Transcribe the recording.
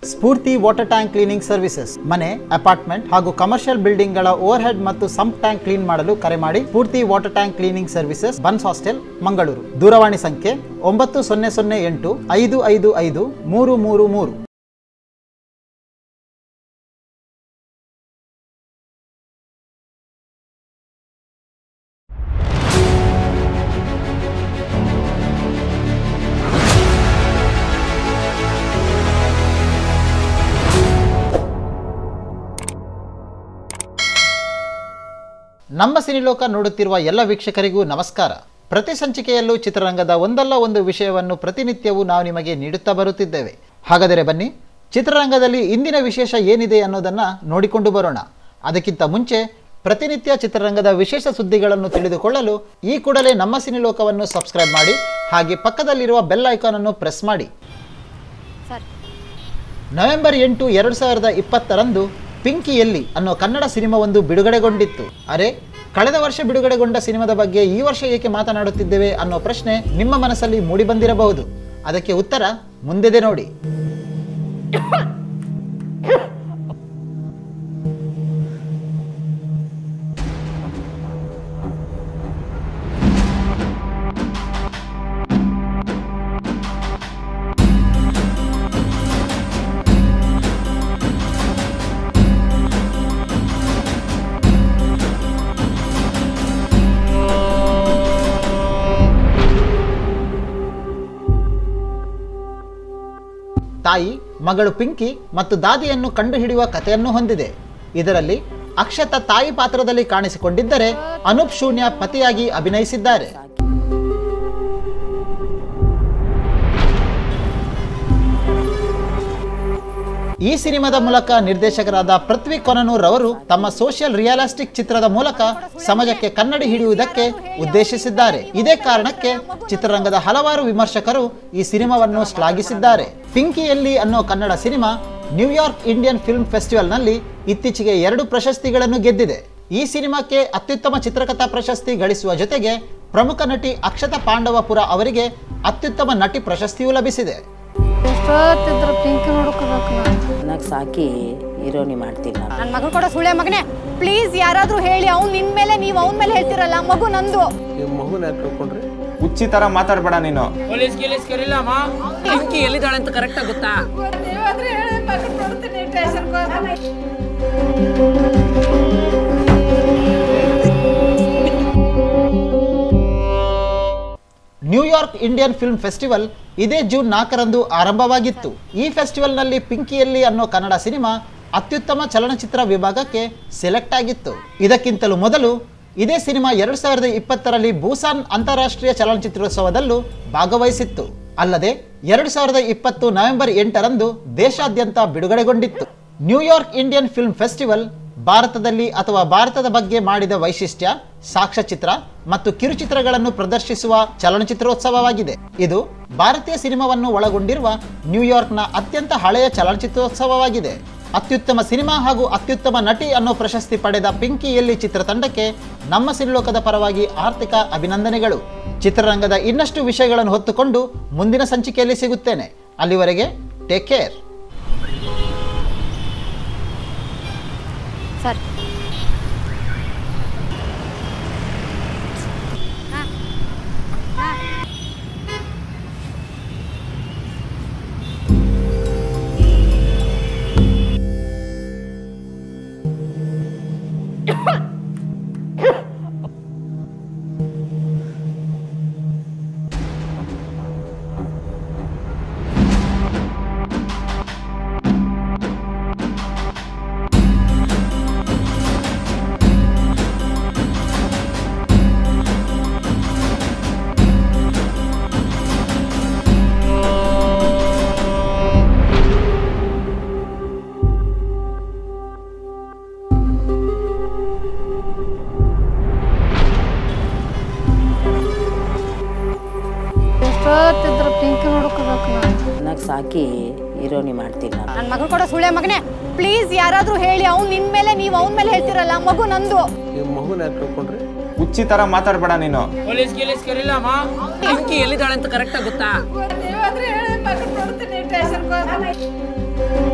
ಸ್ಫೂರ್ತಿ water tank cleaning services ಮನೆ apartment ಹಾಗೂ commercial building ಗಳ ಓವರ್ ಹೆಡ್ ಮತ್ತು ಸಂಪ್ ಟ್ಯಾಂಕ್ ಕ್ಲೀನ್ ಮಾಡಲು ಕರೆ ಮಾಡಿ Spoorthi water tank cleaning services Bunts hostel Mangaluru ದೂರವಾಣಿ ಸಂಖ್ಯೆ ಒಂಬತ್ತು ಸೊನ್ನೆ ಸೊನ್ನೆ ಎಂಟು ಐದು ಐದು ಐದು ಮೂರು ಮೂರು ಮೂರು ನಮ್ಮ ಸಿನಿಲೋಕ ನೋಡುತ್ತಿರುವ ಎಲ್ಲ ವೀಕ್ಷಕರಿಗೂ ನಮಸ್ಕಾರ ಪ್ರತಿ ಸಂಚಿಕೆಯಲ್ಲೂ ಚಿತ್ರರಂಗದ ಒಂದಲ್ಲ ಒಂದು ವಿಷಯವನ್ನು ಪ್ರತಿನಿತ್ಯವೂ ನಾವು ನಿಮಗೆ ನೀಡುತ್ತಾ ಬರುತ್ತಿದ್ದೇವೆ ಹಾಗಾದರೆ ಬನ್ನಿ ಚಿತ್ರರಂಗದಲ್ಲಿ ಇಂದಿನ ವಿಶೇಷ ಏನಿದೆ ಅನ್ನೋದನ್ನು ನೋಡಿಕೊಂಡು ಬರೋಣ ಅದಕ್ಕಿಂತ ಮುಂಚೆ ಪ್ರತಿನಿತ್ಯ ಚಿತ್ರರಂಗದ ವಿಶೇಷ ಸುದ್ದಿಗಳನ್ನು ತಿಳಿದುಕೊಳ್ಳಲು ಈ ಕೂಡಲೇ ನಮ್ಮ ಸಿನಿಲೋಕವನ್ನು ಸಬ್ಸ್ಕ್ರೈಬ್ ಮಾಡಿ ಹಾಗೆ ಪಕ್ಕದಲ್ಲಿರುವ ಬೆಲ್ ಐಕಾನ್ ಅನ್ನು ಪ್ರೆಸ್ ಮಾಡಿ ಸರ್ ನವೆಂಬರ್ ಎಂಟು ಎರಡು ಸಾವಿರದ ಇಪ್ಪತ್ತರಂದು ಪಿಂಕಿಯಲ್ಲಿ ಅನ್ನೋ ಕನ್ನಡ ಸಿನಿಮಾವೊಂದು ಬಿಡುಗಡೆಗೊಂಡಿತ್ತು ಅರೆ ಕಳೆದ ವರ್ಷ ಬಿಡುಗಡೆಗೊಂಡ ಸಿನಿಮಾದ ಬಗ್ಗೆ ಈ ವರ್ಷ ಏಕೆ ಮಾತನಾಡುತ್ತಿದ್ದೇವೆ ಅನ್ನೋ ಪ್ರಶ್ನೆ ನಿಮ್ಮ ಮನಸ್ಸಲ್ಲಿ ಮೂಡಿಬಂದಿರಬಹುದು ಅದಕ್ಕೆ ಉತ್ತರ ಮುಂದೆದೆ ನೋಡಿ ತಾಯಿ ಮಗಳು ಪಿಂಕಿ ಮತ್ತು ದಾದಿಯನ್ನು ಕಂಡುಹಿಡಿಯುವ ಕಥೆಯನ್ನು ಹೊಂದಿದೆ ಇದರಲ್ಲಿ ಅಕ್ಷತ ತಾಯಿ ಪಾತ್ರದಲ್ಲಿ ಕಾಣಿಸಿಕೊಂಡಿದ್ದರೆ ಅನೂಪ್ ಶೂನ್ಯ ಪತಿಯಾಗಿ ಅಭಿನಯಿಸಿದ್ದಾರೆ ಈ ಸಿನಿಮಾದ ಮೂಲಕ ನಿರ್ದೇಶಕರಾದ ಪೃಥ್ವಿ ಕೊನನೂರ್ ಅವರು ತಮ್ಮ ಸೋಷಿಯಲ್ ರಿಯಲಿಸ್ಟಿಕ್ ಚಿತ್ರದ ಮೂಲಕ ಸಮಾಜಕ್ಕೆ ಕನ್ನಡಿ ಹಿಡಿಯುವುದಕ್ಕೆ ಉದ್ದೇಶಿಸಿದ್ದಾರೆ ಇದೇ ಕಾರಣಕ್ಕೆ ಚಿತ್ರರಂಗದ ಹಲವಾರು ವಿಮರ್ಶಕರು ಈ ಸಿನಿಮಾವನ್ನು ಶ್ಲಾಘಿಸಿದ್ದಾರೆ ಪಿಂಕಿಯಲ್ಲಿ ಅನ್ನೋ Kannada cinema New York Indian film ಫೆಸ್ಟಿವಲ್ನಲ್ಲಿ ಇತ್ತೀಚೆಗೆ ಎರಡು ಪ್ರಶಸ್ತಿಗಳನ್ನು ಗೆದ್ದಿದೆ ಈ ಸಿನಿಮಾಕ್ಕೆ ಅತ್ಯುತ್ತಮ ಚಿತ್ರಕಥಾ ಪ್ರಶಸ್ತಿ ಗಳಿಸುವ ಜೊತೆಗೆ ಪ್ರಮುಖ ನಟಿ ಅಕ್ಷತಾ ಪಾಂಡವಪುರ ಅವರಿಗೆ ಅತ್ಯುತ್ತಮ ನಟಿ ಪ್ರಶಸ್ತಿಯೂ ಲಭಿಸಿದೆ ಎಷ್ಟೊತ್ತಿದ್ರು ಪಿಂಕಿ ನೋಡ್ಕೋಬೇಕು ನಾನು ಚೆನ್ನಾಗಿ ಸಾಕಿ ಹೀರೋನಿ ಮಾಡ್ತೀನಿ ನಾನು ನನ್ನ ಮಗನ ಕೂಡ ಸುಳ್ಳೆ ಮಗನೇ ಪ್ಲೀಸ್ ಯಾರಾದ್ರೂ ಹೇಳಿ ಅವ್ನು ನಿನ್ ಮೇಲೆ ನೀವು ಅವನ ಮೇಲೆ ಹೇಳ್ತಿರಲ್ಲ ಮಗು ನಂದು ಈ ಮಗುನ ಯಾಕೆ ಕಳ್ಕೊಂಡ್ರಿ ಹುಚ್ಚಿ ತರ ಮಾತಾಡ್ಬೇಡ ನೀನು ಪೊಲೀಸ್ ಗಿಲೀಸ್ ಕರೀಲಮ್ಮ ಪಿಂಕಿ ಎಲ್ಲಿದ್ದಾಳೆ ಅಂತ ಕರೆಕ್ಟ್ ಗೊತ್ತಾ ನ್ಯೂಯಾರ್ಕ್ ಇಂಡಿಯನ್ ಫಿಲ್ಮ್ ಫೆಸ್ಟಿವಲ್ ಇದೇ ಜೂನ್ ನಾಲ್ಕರಂದು ಆರಂಭವಾಗಿತ್ತು ಈ ಫೆಸ್ಟಿವಲ್ನಲ್ಲಿ ಪಿಂಕಿಯಲ್ಲಿ ಅನ್ನೋ ಕನ್ನಡ ಸಿನಿಮಾ ಅತ್ಯುತ್ತಮ ಚಲನಚಿತ್ರ ವಿಭಾಗಕ್ಕೆ ಸೆಲೆಕ್ಟ್ ಆಗಿತ್ತು ಇದಕ್ಕಿಂತಲೂ ಮೊದಲು ಇದೇ ಸಿನಿಮಾ ಎರಡು ಸಾವಿರದ ಇಪ್ಪತ್ತರಲ್ಲಿ ಬೂಸಾನ್ ಅಂತಾರಾಷ್ಟ್ರೀಯ ಚಲನಚಿತ್ರೋತ್ಸವದಲ್ಲೂ ಭಾಗವಹಿಸಿತ್ತು ಅಲ್ಲದೆ ಎರಡು ಸಾವಿರದ ಇಪ್ಪತ್ತು ನವೆಂಬರ್ ಎಂಟರಂದು ದೇಶಾದ್ಯಂತ ಬಿಡುಗಡೆಗೊಂಡಿತ್ತು ನ್ಯೂಯಾರ್ಕ್ ಇಂಡಿಯನ್ ಫಿಲ್ಮ್ ಫೆಸ್ಟಿವಲ್ ಭಾರತದಲ್ಲಿ ಅಥವಾ ಭಾರತದ ಬಗ್ಗೆ ಮಾಡಿದ ವೈಶಿಷ್ಟ್ಯ ಸಾಕ್ಷ್ಯಚಿತ್ರ ಮತ್ತು ಕಿರುಚಿತ್ರಗಳನ್ನು ಪ್ರದರ್ಶಿಸುವ ಚಲನಚಿತ್ರೋತ್ಸವವಾಗಿದೆ ಇದು ಭಾರತೀಯ ಸಿನಿಮಾವನ್ನು ಒಳಗೊಂಡಿರುವ ನ್ಯೂಯಾರ್ಕ್ನ ಅತ್ಯಂತ ಹಳೆಯ ಚಲನಚಿತ್ರೋತ್ಸವವಾಗಿದೆ ಅತ್ಯುತ್ತಮ ಸಿನಿಮಾ ಹಾಗೂ ಅತ್ಯುತ್ತಮ ನಟಿ ಅನ್ನೋ ಪ್ರಶಸ್ತಿ ಪಡೆದ ಪಿಂಕಿಯಲ್ಲಿ ಚಿತ್ರತಂಡಕ್ಕೆ ನಮ್ಮ ಸಿನಿಲೋಕದ ಪರವಾಗಿ ಆರ್ಥಿಕ ಅಭಿನಂದನೆಗಳು ಚಿತ್ರರಂಗದ ಇನ್ನಷ್ಟು ವಿಷಯಗಳನ್ನು ಹೊತ್ತುಕೊಂಡು ಮುಂದಿನ ಸಂಚಿಕೆಯಲ್ಲಿ ಸಿಗುತ್ತೇನೆ ಅಲ್ಲಿವರೆಗೆ ಟೇಕ್ ಕೇರ್ ಸರ್ ಎಷ್ಟೊತ್ತಿದ್ರು ಪಿಂಕಿ ನೋಡ್ಕೋಬೇಕು ನಾನು ಚೆನ್ನಾಗಿ ಸಾಕಿ ಹೀರೋನಿ ಮಾಡ್ತೀನಿ ನಾನು ನನ್ನ ಮಗನ ಕೂಡ ಸುಳ್ಳೆ ಮಗನೇ ಪ್ಲೀಸ್ ಯಾರಾದ್ರೂ ಹೇಳಿ ಅವ್ನು ನಿನ್ ಮೇಲೆ ನೀವು ಅವನ ಮೇಲೆ ಹೇಳ್ತಿರಲ್ಲ ಮಗು ನಂದು ಈ ಮಗುನ ಯಾಕೆ ಕಳ್ಕೊಂಡ್ರಿ ಹುಚ್ಚಿ ತರ ಮಾತಾಡ್ಬೇಡ ನೀನು ಪೊಲೀಸ್ ಗಿಲೀಸ್ ಕರೀಲಮ್ಮ ಪಿಂಕಿ ಎಲ್ಲಿದ್ದಾಳೆ ಅಂತ ಕರೆಕ್ಟ್ ಗೊತ್ತಾ ನೀವಾದ್ರೂ ಹೇಳಿ ಮಗನ ನೋಡ್ತೀನಿ ಸ್ಟೇಷನ್ಗೆ